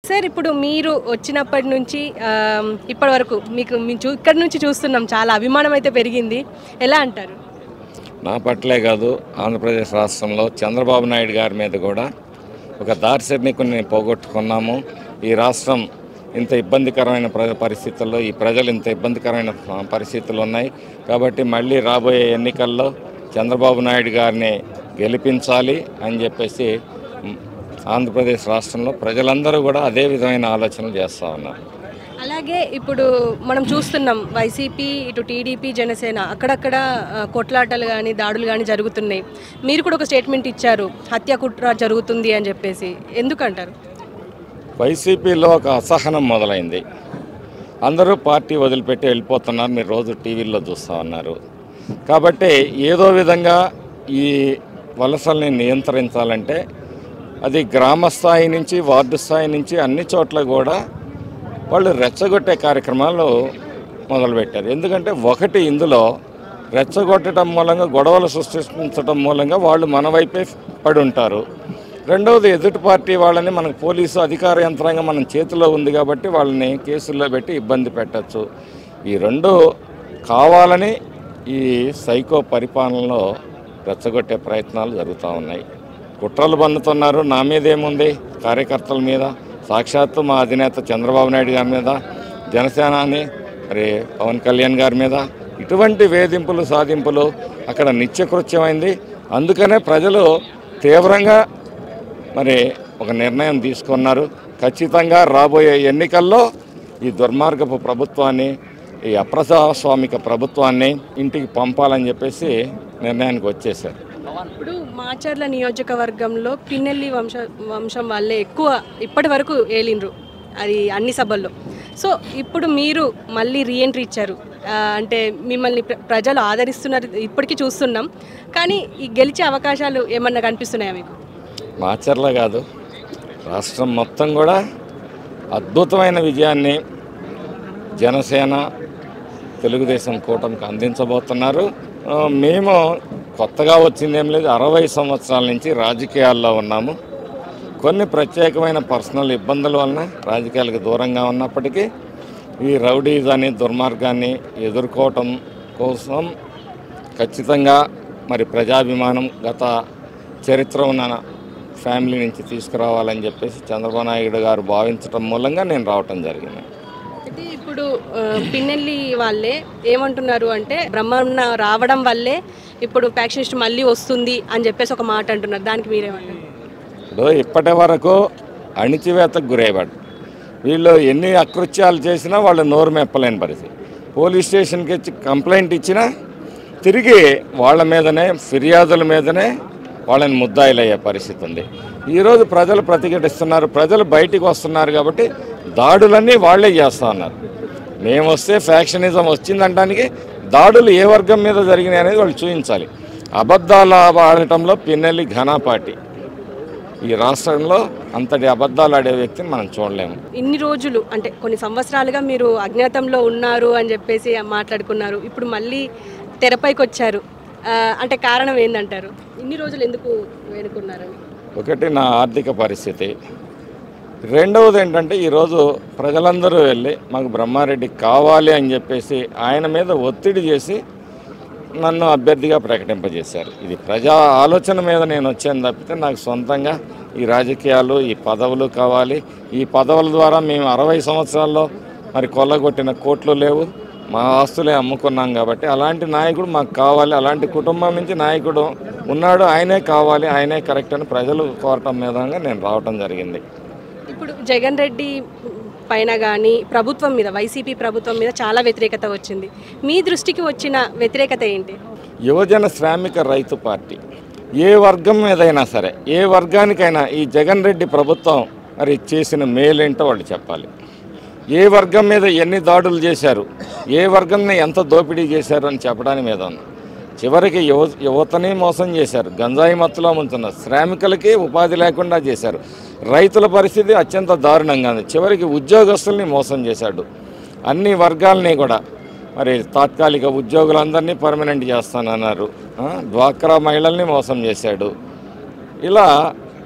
sir ఇప్పుడు మీరు వచ్చినప్పటి నుంచి ఆమ్, ఇప్పటి వరకు మీకు మేము చూ ఇక్కడి నుంచి చూస్తున్నాం చాలా అభిమానం అయితే పెరిగింది ఎలా అంటారు నా పట్లే కాదు ఆంధ్రప్రదేశ్ రాష్ట్రంలో చంద్రబాబు నాయుడు గారి మీద కూడా ఒక దార్శనికుని పోగొట్టుకున్నాము ఈ రాష్ట్రం ఇంత ఇబ్బందికరమైన ప్ర పరిస్థితుల్లో ఈ ప్రజలు ఇంత ఇబ్బందికరమైన ఆ, పరిస్థితులు ఉన్నాయి కాబట్టి మళ్ళీ రాబోయే ఎన్నికల్లో చంద్రబాబు నాయుడు గారిని గెలిపించాలి అని చెప్పేసి మ్, ఆంధ్రప్రదేశ్ రాష్ట్రంలో ప్రజలందరూ కూడా అదే విధమైన ఆలోచనలు చేస్తూ ఉన్నారు అలాగే ఇప్పుడు మనం చూస్తున్నాం వైసీపీ ఇటు టీడీపీ జనసేన అక్కడక్కడ ఆ, కొట్లాటలు కానీ దాడులు కానీ జరుగుతున్నాయి మీరు కూడా ఒక స్టేట్మెంట్ ఇచ్చారు హత్య కుట్ర జరుగుతుంది అని చెప్పేసి ఎందుకంటారు వైసీపీలో ఒక అసహనం మొదలైంది అందరూ పార్టీ వదిలిపెట్టి వెళ్ళిపోతున్నారు మీరు రోజు టీవీల్లో చూస్తూ ఉన్నారు కాబట్టి ఏదో విధంగా ఈ వలసల్ని నియంత్రించాలంటే అది గ్రామ స్థాయి నుంచి వార్డు స్థాయి నుంచి అన్ని చోట్ల కూడా వాళ్ళు రెచ్చగొట్టే కార్యక్రమాలు మొదలుపెట్టారు ఎందుకంటే ఒకటి ఇందులో రెచ్చగొట్టడం మూలంగా గొడవలు సృష్టించడం మూలంగా వాళ్ళు మన వైపే పడి ఉంటారు రెండవది ఎదుటి పార్టీ వాళ్ళని మనకు పోలీసు అధికార యంత్రాంగం మన చేతిలో ఉంది కాబట్టి వాళ్ళని కేసుల్లో పెట్టి ఇబ్బంది పెట్టచ్చు ఈ రెండు కావాలని ఈ సైకో పరిపాలనలో రెచ్చగొట్టే ప్రయత్నాలు జరుగుతూ ఉన్నాయి కుట్రలు పన్నుతున్నారు నా మీద ఏముంది కార్యకర్తల మీద సాక్షాత్తు మా అధినేత చంద్రబాబు నాయుడు గారి మీద జనసేనాని మరి పవన్ కళ్యాణ్ గారి మీద ఇటువంటి వేధింపులు సాధింపులు అక్కడ నిత్యకృత్యమైంది అందుకనే ప్రజలు తీవ్రంగా మరి ఒక నిర్ణయం తీసుకున్నారు ఖచ్చితంగా రాబోయే ఎన్నికల్లో ఈ దుర్మార్గపు ప్రభుత్వాన్ని ఈ అప్రజాస్వామిక ప్రభుత్వాన్ని ఇంటికి పంపాలని చెప్పేసి నిర్ణయానికి వచ్చేసారు ఇప్పుడు మాచర్ల నియోజకవర్గంలో పిన్నెల్లి వంశ వంశం వాళ్ళే ఎక్కువ ఇప్పటి వరకు ఏలిండ్రు అది అన్ని సభల్లో సో ఇప్పుడు మీరు మళ్ళీ రీఎంట్రీ ఇచ్చారు ఆ, అంటే మిమ్మల్ని ప్ర- ప్రజలు ఆదరిస్తున్నారు ఇప్పటికీ చూస్తున్నాం కానీ ఈ గెలిచే అవకాశాలు ఏమన్నా కనిపిస్తున్నాయా మీకు మాచర్ల కాదు రాష్ట్రం మొత్తం కూడా అద్భుతమైన విజయాన్ని జనసేన తెలుగుదేశం కూటమికి అందించబోతున్నారు ఆ, మేము కొత్తగా వచ్చిందేం లేదు అరవై సంవత్సరాల నుంచి రాజకీయాల్లో ఉన్నాము కొన్ని ప్రత్యేకమైన పర్సనల్ ఇబ్బందుల వలన రాజకీయాలకు దూరంగా ఉన్నప్పటికీ ఈ రౌడీజాన్ని దుర్మార్గాన్ని ఎదుర్కోవటం కోసం ఖచ్చితంగా మరి ప్రజాభిమానం గత చరిత్ర ఉన్న ఫ్యామిలీ నుంచి తీసుకురావాలని చెప్పేసి చంద్రబాబు నాయుడు గారు భావించడం మూలంగా నేను రావటం జరిగింది అయితే ఇప్పుడు ఆ, పిన్నెల్లి వాళ్ళే ఏమంటున్నారు అంటే బ్రహ్మన్న రావడం వల్లే ఇప్పుడు ప్యాక్షనిస్ట్ మళ్ళీ వస్తుంది అని చెప్పేసి ఒక మాట అంటున్నారు దానికి మీరేమంటారు ఇప్పుడు ఇప్పటి వరకు అణిచివేతకు గురయ్యాడు వీళ్ళు ఎన్ని అకృత్యాలు చేసినా వాళ్ళు నోరు మెప్పలేని పరిస్థితి పోలీస్ స్టేషన్కి వచ్చి కంప్లైంట్ ఇచ్చినా తిరిగి వాళ్ళ మీదనే ఫిర్యాదుల మీదనే వాళ్ళని ముద్దాయిలు అయ్యే పరిస్థితి ఉంది ఈరోజు ప్రజలు ప్రతిఘటిస్తున్నారు ప్రజలు బయటికి వస్తున్నారు కాబట్టి దాడులన్నీ వాళ్ళే చేస్తూ ఉన్నారు మేము వస్తే ఫ్యాక్షనిజం వచ్చిందనడానికి దాడులు ఏ వర్గం మీద జరిగినాయి అనేది వాళ్ళు చూపించాలి అబద్ధాలు ఆడటంలో పిన్నెల్లి ఘనాపాటి ఈ రాష్ట్రంలో అంతటి అబద్ధాలు ఆడే వ్యక్తిని మనం చూడలేము ఇన్ని రోజులు అంటే కొన్ని సంవత్సరాలుగా మీరు అజ్ఞాతంలో ఉన్నారు అని చెప్పేసి మాట్లాడుకున్నారు ఇప్పుడు మళ్ళీ తెరపైకి వచ్చారు ఆ, అంటే కారణం ఏందంటారు ఇన్ని రోజులు ఎందుకు వేడుకున్నారని ఒకటి నా ఆర్థిక పరిస్థితి రెండవది ఏంటంటే ఈరోజు ప్రజలందరూ వెళ్ళి మాకు బ్రహ్మారెడ్డి కావాలి అని చెప్పేసి ఆయన మీద ఒత్తిడి చేసి నన్ను అభ్యర్థిగా ప్రకటింపజేశారు ఇది ప్రజా ఆలోచన మీద నేను వచ్చాను తప్పితే నాకు సొంతంగా ఈ రాజకీయాలు ఈ పదవులు కావాలి ఈ పదవుల ద్వారా మేము అరవై సంవత్సరాల్లో మరి కొల్లగొట్టిన కోట్లు లేవు మా ఆస్తులే అమ్ముకున్నాం కాబట్టి అలాంటి నాయకుడు మాకు కావాలి అలాంటి కుటుంబం నుంచి నాయకుడు ఉన్నాడు ఆయనే కావాలి ఆయనే కరెక్ట్ అని ప్రజలు కోరటం మీదంగా నేను రావటం జరిగింది ఇప్పుడు జగన్ రెడ్డి పైన కానీ ప్రభుత్వం మీద వైసీపీ ప్రభుత్వం మీద చాలా వ్యతిరేకత వచ్చింది మీ దృష్టికి వచ్చిన వ్యతిరేకత ఏంటి యువజన శ్రామిక రైతు పార్టీ ఏ వర్గం మీదైనా సరే ఏ వర్గానికైనా ఈ జగన్ రెడ్డి ప్రభుత్వం మరి చేసిన మేలేంటో వాళ్ళు చెప్పాలి ఏ వర్గం మీద ఎన్ని దాడులు చేశారు ఏ వర్గంని ఎంత దోపిడీ చేశారు అని చెప్పడానికి మీద ఉంది చివరికి యువ యువతని మోసం చేశారు గంజాయి మత్తులో ముంచున్నారు శ్రామికులకి ఉపాధి లేకుండా చేశారు రైతుల పరిస్థితి అత్యంత దారుణంగా ఉంది చివరికి ఉద్యోగస్తుల్ని మోసం చేశాడు అన్ని వర్గాలని కూడా మరి తాత్కాలిక ఉద్యోగులందరినీ పర్మనెంట్ చేస్తానన్నారు ఆ, డ్వాక్రా మహిళల్ని మోసం చేశాడు ఇలా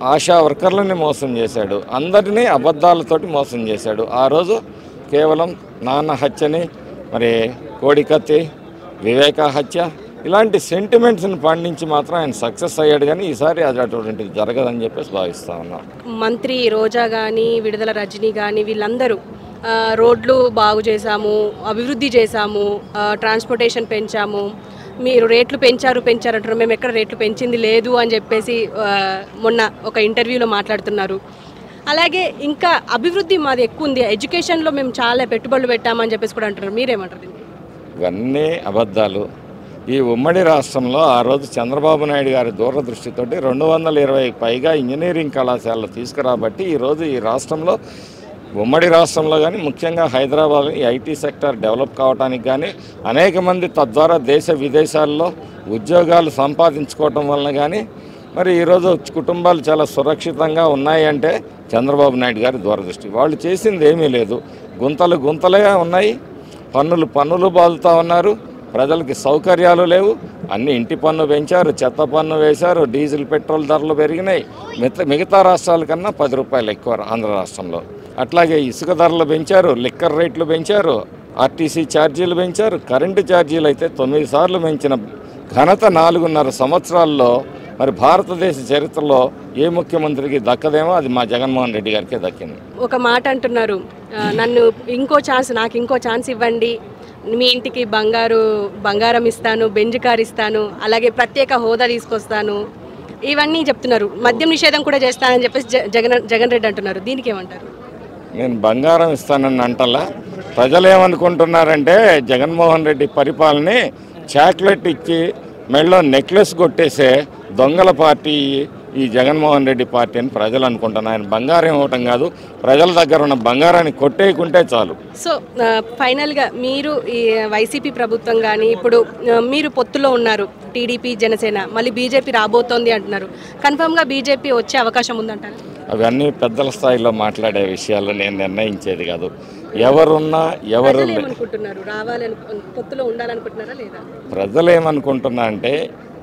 ఆశా వర్కర్లని మోసం చేశాడు అందరినీ అబద్ధాలతోటి మోసం చేశాడు ఆ రోజు కేవలం నాన్న హత్యని మరి కోడికత్తి వివేక హత్య ఇలాంటి సెంటిమెంట్స్ని పండించి మాత్రం ఆయన సక్సెస్ అయ్యాడు కానీ ఈసారి అది అటువంటిది జరగదని చెప్పేసి భావిస్తా ఉన్నాం మంత్రి రోజా కానీ విడుదల రజనీ కానీ వీళ్ళందరూ ఆ, రోడ్లు బాగు చేశాము అభివృద్ధి చేశాము ఆ, ట్రాన్స్పోర్టేషన్ పెంచాము మీరు రేట్లు పెంచారు పెంచారు అంటారు మేము ఎక్కడ రేట్లు పెంచింది లేదు అని చెప్పేసి ఆ, మొన్న ఒక ఇంటర్వ్యూలో మాట్లాడుతున్నారు అలాగే ఇంకా అభివృద్ధి మాది ఎక్కువ ఉంది ఎడ్యుకేషన్లో మేము చాలా పెట్టుబడులు పెట్టామని చెప్పేసి కూడా అంటున్నారు మీరేమంటారు దీనికి ఇవన్నీ అబద్ధాలు ఈ ఉమ్మడి రాష్ట్రంలో ఆ రోజు చంద్రబాబు నాయుడు గారి దూరదృష్టితోటి రెండు వందల ఇరవై పైగా ఇంజనీరింగ్ కళాశాలలు తీసుకురాబట్టి ఈరోజు ఈ రాష్ట్రంలో ఉమ్మడి రాష్ట్రంలో కానీ ముఖ్యంగా హైదరాబాద్ ఈ ఐటీ సెక్టర్ డెవలప్ కావడానికి కానీ అనేక మంది తద్వారా దేశ విదేశాల్లో ఉద్యోగాలు సంపాదించుకోవటం వలన కానీ మరి ఈరోజు కుటుంబాలు చాలా సురక్షితంగా ఉన్నాయంటే చంద్రబాబు నాయుడు గారి దూరదృష్టి వాళ్ళు చేసింది ఏమీ లేదు గుంతలు గుంతలే ఉన్నాయి పన్నులు పన్నులు బాదుతూ ఉన్నారు ప్రజలకి సౌకర్యాలు లేవు అన్ని ఇంటి పన్ను పెంచారు చెత్త పన్ను వేశారు డీజిల్ పెట్రోల్ ధరలు పెరిగినాయి మిగతా మిగతా రాష్ట్రాల కన్నా పది రూపాయలు ఎక్కువ ఆంధ్ర రాష్ట్రంలో అట్లాగే ఇసుక ధరలు పెంచారు లిక్కర్ రేట్లు పెంచారు ఆర్టీసీ ఛార్జీలు పెంచారు కరెంటు ఛార్జీలు అయితే తొమ్మిది సార్లు పెంచిన ఘనత నాలుగున్నర సంవత్సరాల్లో మరి భారతదేశ చరిత్రలో ఏ ముఖ్యమంత్రికి దక్కదేమో అది మా జగన్మోహన్ రెడ్డి గారికే దక్కింది ఒక మాట అంటున్నారు ఆ, నన్ను ఇంకో ఛాన్స్ నాకు ఇంకో ఛాన్స్ ఇవ్వండి మీ ఇంటికి బంగారు బంగారం ఇస్తాను బెంజ్ కార్ ఇస్తాను అలాగే ప్రత్యేక హోదా తీసుకొస్తాను ఇవన్నీ చెప్తున్నారు మద్యం నిషేధం కూడా చేస్తానని చెప్పేసి జ- జగన్ జగన్ రెడ్డి అంటున్నారు దీనికి ఏమంటారు నేను బంగారం ఇస్తానని అంటలా ప్రజలు ఏమనుకుంటున్నారంటే జగన్మోహన్ రెడ్డి పరిపాలనని చాక్లెట్ ఇచ్చి మెడలో నెక్లెస్ కొట్టేసే దొంగల పార్టీ ఈ జగన్మోహన్ రెడ్డి పార్టీ అని ప్రజలు అనుకుంటున్నారు ఆయన బంగారం ఇవ్వటం కాదు ప్రజల దగ్గర ఉన్న బంగారాన్ని కొట్టేయకుంటే చాలు సో ఆ, ఫైనల్గా మీరు ఈ వైసీపీ ప్రభుత్వం కానీ ఇప్పుడు ఆ, మీరు పొత్తులో ఉన్నారు టీడీపీ జనసేన మళ్ళీ బీజేపీ రాబోతోంది అంటున్నారు కన్ఫామ్గా బీజేపీ వచ్చే అవకాశం ఉందంటారు అవన్నీ పెద్దల స్థాయిలో మాట్లాడే విషయాలు నేను నిర్ణయించేది కాదు ఎవరున్నా ఎవరు ప్రజలు లే- ఏమనుకుంటున్నారు రావాలని పొత్తులో ఉండాలనుకుంటున్నారా లేదా ప్రజలు ఏమనుకుంటున్నా అంటే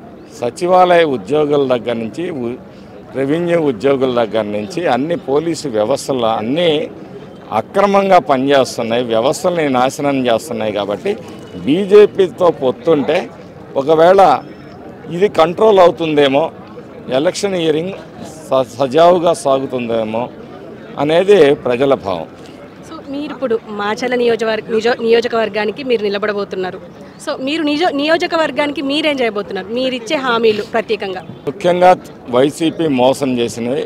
సచివాలయ ఉద్యోగుల దగ్గర నుంచి ఉ- రెవెన్యూ ఉద్యోగుల దగ్గర నుంచి అన్ని పోలీసు వ్యవస్థలు అన్నీ అక్రమంగా పనిచేస్తున్నాయి వ్యవస్థల్ని నాశనం చేస్తున్నాయి కాబట్టి బీజేపీతో పొత్తుంటే ఒకవేళ ఇది కంట్రోల్ అవుతుందేమో ఎలక్షన్ ఇయరింగ్ స సజావుగా సాగుతుందేమో అనేది ప్రజల భావం సో మీరు ఇప్పుడు మాచల నియోజకవర్గ నిజో నియోజకవర్గానికి మీరు నిలబడబోతున్నారు సో మీరు నిజో నియోజకవర్గానికి మీరేం చేయబోతున్నారు మీరు ఇచ్చే హామీలు ప్రత్యేకంగా ముఖ్యంగా వైసీపీ మోసం చేసినవి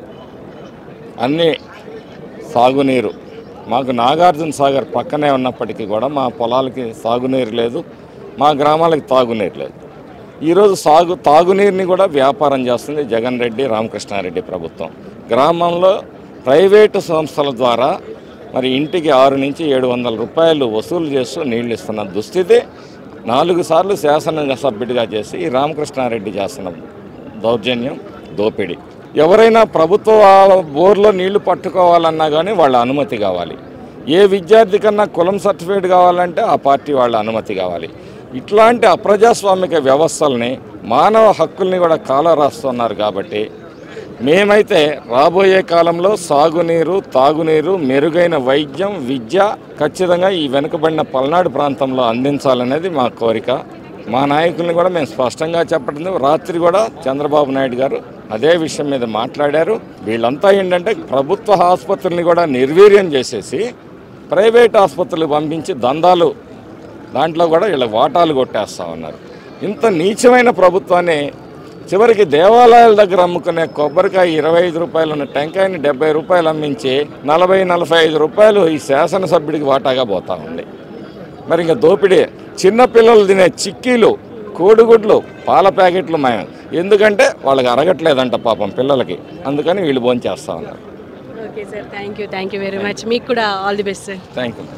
అన్నీ సాగునీరు మాకు నాగార్జున సాగర్ పక్కనే ఉన్నప్పటికీ కూడా మా పొలాలకి సాగునీరు లేదు మా గ్రామాలకి తాగునీరు లేదు ఈరోజు సాగు తాగునీరుని కూడా వ్యాపారం చేస్తుంది జగన్ రెడ్డి రామకృష్ణారెడ్డి ప్రభుత్వం గ్రామంలో ప్రైవేటు సంస్థల ద్వారా మరి ఇంటికి ఆరు నుంచి ఏడు వందల రూపాయలు వసూలు చేస్తూ నీళ్లు ఇస్తున్న దుస్థితి నాలుగు సార్లు శాసన సభ్యుడిగా చేసి ఈ రామకృష్ణారెడ్డి చేస్తున్న దౌర్జన్యం దోపిడీ ఎవరైనా ప్రభుత్వ బోర్లో నీళ్లు పట్టుకోవాలన్నా కానీ వాళ్ళ అనుమతి కావాలి ఏ విద్యార్థి కన్నా కులం సర్టిఫికేట్ కావాలంటే ఆ పార్టీ వాళ్ళ అనుమతి కావాలి ఇట్లాంటి అప్రజాస్వామిక వ్యవస్థల్ని మానవ హక్కుల్ని కూడా కాలరాస్తున్నారు కాబట్టి మేమైతే రాబోయే కాలంలో సాగునీరు తాగునీరు మెరుగైన వైద్యం విద్య ఖచ్చితంగా ఈ వెనుకబడిన పల్నాడు ప్రాంతంలో అందించాలనేది మా కోరిక మా నాయకుల్ని కూడా మేము స్పష్టంగా చెప్పడం రాత్రి కూడా చంద్రబాబు నాయుడు గారు అదే విషయం మీద మాట్లాడారు వీళ్ళంతా ఏంటంటే ప్రభుత్వ ఆసుపత్రుల్ని కూడా నిర్వీర్యం చేసేసి ప్రైవేట్ ఆసుపత్రులకు పంపించి దందాలు దాంట్లో కూడా వీళ్ళ వాటాలు కొట్టేస్తా ఉన్నారు ఇంత నీచమైన ప్రభుత్వాన్ని చివరికి దేవాలయాల దగ్గర అమ్ముకునే కొబ్బరికాయ ఇరవై ఐదు రూపాయలు ఉన్న టెంకాయని డెబ్బై రూపాయలు అమ్మించి నలభై నలభై ఐదు రూపాయలు ఈ శాసనసభ్యుడికి వాటాగా పోతా ఉంది మరి ఇంకా దోపిడీ చిన్నపిల్లలు తినే చిక్కీలు కోడిగుడ్లు పాల ప్యాకెట్లు మాయం ఎందుకంటే వాళ్ళకి అరగట్లేదంట పాపం పిల్లలకి అందుకని వీళ్ళు భోంచేస్తా ఉన్నారు okay sir thank you thank you very much మీకు కూడా all the best sir thank you